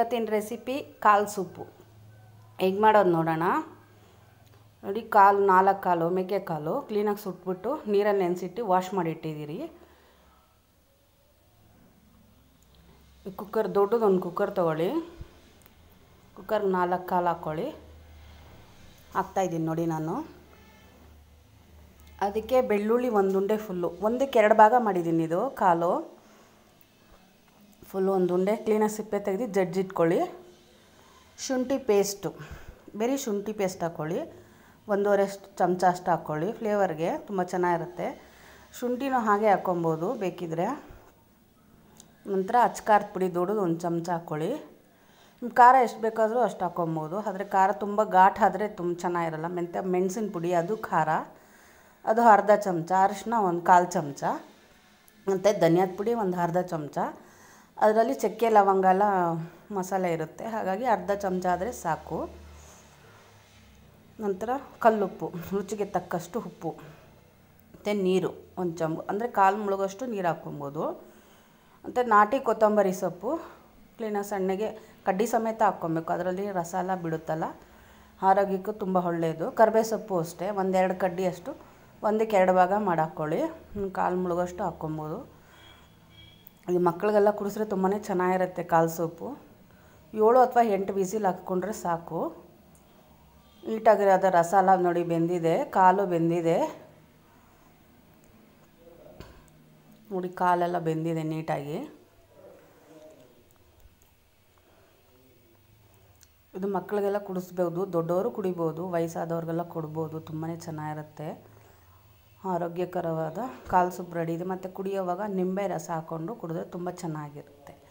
ಇವತ್ತಿನ ರೆಸಿಪಿ ಕಾಲು ಸೂಪು ಹೇಗೆ ಮಾಡೋದು ನೋಡೋಣ ನೋಡಿ ಕಾಲು ನಾಲ್ಕು ಕಾಲು ಮೇಕೆ ಕಾಲು ಕ್ಲೀನಾಗಿ ಸುಟ್ಬಿಟ್ಟು ನೀರಲ್ಲಿ ನೆನೆಸಿಟ್ಟು ವಾಶ್ ಮಾಡಿ ಇಟ್ಟಿದ್ದೀರಿ ಕುಕ್ಕರ್ ದೊಡ್ಡದೊಂದು ಕುಕ್ಕರ್ ತೊಗೊಳ್ಳಿ ಕುಕ್ಕರ್ಗೆ ನಾಲ್ಕು ಕಾಲು ಹಾಕ್ಕೊಳ್ಳಿ ಹಾಕ್ತಾಯಿದ್ದೀನಿ ನೋಡಿ ನಾನು ಅದಕ್ಕೆ ಬೆಳ್ಳುಳ್ಳಿ ಒಂದು ಉಂಡೆ ಫುಲ್ಲು ಒಂದಕ್ಕೆ ಎರಡು ಭಾಗ ಮಾಡಿದ್ದೀನಿ ಇದು ಕಾಲು ಫುಲ್ಲು ಒಂದು ಉಂಡೆ ಕ್ಲೀನಾಗಿ ಸಿಪ್ಪೆ ತೆಗೆದು ಜಡ್ಜಿಟ್ಕೊಳ್ಳಿ ಶುಂಠಿ ಪೇಸ್ಟು ಬರೀ ಶುಂಠಿ ಪೇಸ್ಟ್ ಹಾಕ್ಕೊಳ್ಳಿ ಒಂದೂವರೆ ಚಮಚ ಅಷ್ಟು ಹಾಕ್ಕೊಳ್ಳಿ ಫ್ಲೇವರ್ಗೆ ತುಂಬ ಚೆನ್ನಾಗಿರುತ್ತೆ ಶುಂಠಿನೂ ಹಾಗೆ ಹಾಕ್ಕೊಬೋದು ಬೇಕಿದ್ರೆ ನಂತರ ಅಚ್ಕಾರದ ಪುಡಿ ದೊಡ್ಡದು ಒಂದು ಚಮಚ ಹಾಕ್ಕೊಳ್ಳಿ ನಿಮ್ಮ ಖಾರ ಎಷ್ಟು ಬೇಕಾದರೂ ಅಷ್ಟು ಹಾಕ್ಕೊಬೋದು ಆದರೆ ಖಾರ ತುಂಬ ಘಾಟ್ ಆದರೆ ತುಂಬ ಚೆನ್ನಾಗಿರಲ್ಲ ಮೆಂತ್ಯ ಮೆಣಸಿನ ಪುಡಿ ಅದು ಖಾರ ಅದು ಅರ್ಧ ಚಮಚ ಅರಿಶಿನ ಒಂದು ಕಾಲು ಚಮಚ ಮತ್ತು ಧನಿಯಾದ ಪುಡಿ ಒಂದು ಅರ್ಧ ಚಮಚ ಅದರಲ್ಲಿ ಚಕ್ಕೆ ಲವಂಗ ಎಲ್ಲ ಮಸಾಲೆ ಇರುತ್ತೆ ಹಾಗಾಗಿ ಅರ್ಧ ಚಮಚ ಆದರೆ ಸಾಕು ನಂತರ ಕಲ್ಲುಪ್ಪು ರುಚಿಗೆ ತಕ್ಕಷ್ಟು ಉಪ್ಪು ಮತ್ತು ನೀರು ಒಂದು ಚಂಬು ಅಂದರೆ ಕಾಲು ಮುಳುಗೋಷ್ಟು ನೀರು ಹಾಕ್ಕೊಬೋದು ಮತ್ತು ನಾಟಿ ಕೊತ್ತಂಬರಿ ಸೊಪ್ಪು ಕ್ಲೀನಾಗಿ ಸಣ್ಣಗೆ ಕಡ್ಡಿ ಸಮೇತ ಹಾಕ್ಕೊಬೇಕು ಅದರಲ್ಲಿ ರಸ ಎಲ್ಲ ಬಿಡುತ್ತಲ್ಲ ಆರೋಗ್ಯಕ್ಕೂ ತುಂಬ ಒಳ್ಳೆಯದು ಕರ್ಬೇ ಸೊಪ್ಪು ಅಷ್ಟೇ ಒಂದೆರಡು ಕಡ್ಡಿ ಅಷ್ಟು ಒಂದಕ್ಕೆ ಎರಡು ಭಾಗ ಮಾಡಿ ಹಾಕ್ಕೊಳ್ಳಿ ಕಾಲು ಮುಳುಗೋಷ್ಟು ಹಾಕ್ಕೊಬೋದು ಇದು ಮಕ್ಕಳಿಗೆಲ್ಲ ಕುಡಿಸ್ರೆ ತುಂಬಾ ಚೆನ್ನಾಗಿರುತ್ತೆ ಕಾಲು ಸೊಪ್ಪು ಏಳು ಅಥವಾ ಎಂಟು ವಿಸಿಲ್ ಹಾಕ್ಕೊಂಡ್ರೆ ಸಾಕು ನೀಟಾಗಿರೋದ ರಸ ಎಲ್ಲ ನೋಡಿ ಬೆಂದಿದೆ ಕಾಲು ಬೆಂದಿದೆ ನೋಡಿ ಕಾಲೆಲ್ಲ ಬೆಂದಿದೆ ನೀಟಾಗಿ ಇದು ಮಕ್ಕಳಿಗೆಲ್ಲ ಕುಡಿಸ್ಬೋದು ದೊಡ್ಡವರು ಕುಡಿಬೋದು ವಯಸ್ಸಾದವ್ರಿಗೆಲ್ಲ ಕೊಡ್ಬೋದು ತುಂಬಾ ಚೆನ್ನಾಗಿರುತ್ತೆ ಆರೋಗ್ಯಕರವಾದ ಕಾಲು ಸೂಪ್ ರೆಡಿ ಇದೆ ಮತ್ತು ಕುಡಿಯೋವಾಗ ನಿಂಬೆ ರಸ ಹಾಕ್ಕೊಂಡು ಕುಡಿದ್ರೆ ತುಂಬ ಚೆನ್ನಾಗಿರುತ್ತೆ